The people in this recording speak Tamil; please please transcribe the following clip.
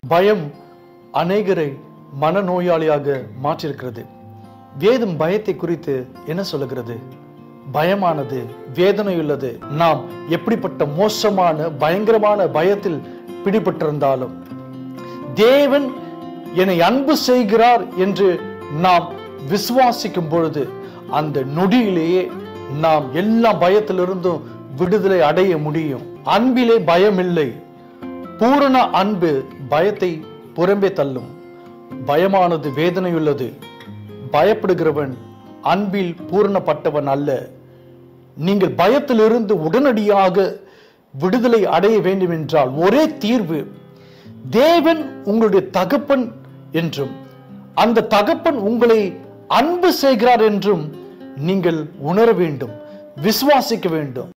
பயம் அநேகரை மனநோயாளியாக மாற்றிருக்கிறது வேதம் பயத்தை குறித்து என்ன சொல்லுகிறது பயமானது வேதனையுள்ளது நாம் எப்படிப்பட்ட மோசமான பயங்கரமான பயத்தில் பிடிபட்டிருந்தாலும் தேவன் என்னை அன்பு செய்கிறார் என்று நாம் விசுவாசிக்கும் பொழுது அந்த நொடியிலேயே நாம் எல்லா பயத்திலிருந்தும் விடுதலை அடைய முடியும் அன்பிலே பயம் இல்லை பூரண அன்பு பயத்தை புறம்பே தள்ளும் பயமானது வேதனையுள்ளது பயப்படுகிறவன் அன்பில் பூரணப்பட்டவன் அல்ல நீங்கள் பயத்திலிருந்து உடனடியாக விடுதலை அடைய வேண்டும் என்றால் ஒரே தீர்வு தேவன் உங்களுடைய தகப்பன் என்றும் அந்த தகப்பன் உங்களை அன்பு செய்கிறார் என்றும் நீங்கள் உணர வேண்டும் விசுவாசிக்க வேண்டும்